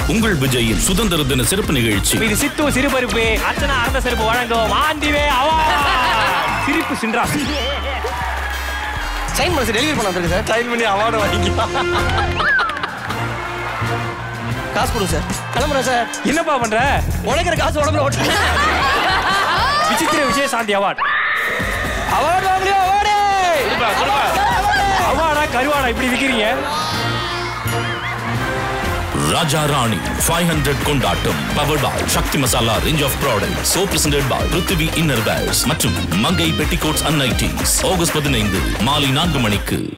உங்கள் விஜயின் சுதந்திர தின சிறப்பு நிகழ்ச்சி இது சித்து சிறுபருப்பு அர்ச்சனா அறந்த செருப்பு வழங்கும் ஆண்டிவே அவா சிரிப்பு சின்றா சைன் பண்ண சார் டெலிவரி பண்ண வந்திருக்கு சார் சைன் பண்ணி அவார்டு வாங்கிக்கலாம் காசு கொடுங்க சார் கிளம்புறேன் சார் என்னப்பா பண்ற உழைக்கிற காசு உடம்புல ஓட்டு விசித்திர விஜயசாந்தி அவார்ட் அவார்டு வாங்கலையோ அவார்டு அவார்டா கருவாடா இப்படி விக்கிறீங்க ராஜா ராணி ஃபைவ் ஹண்ட்ரட் கொண்டாட்டம் power boy Sakthi Masala range of product so presented by Prithvi inner wears மற்றும் Mangai petticoats and nighties August பதினைந்து மாலை நான்கு மணிக்கு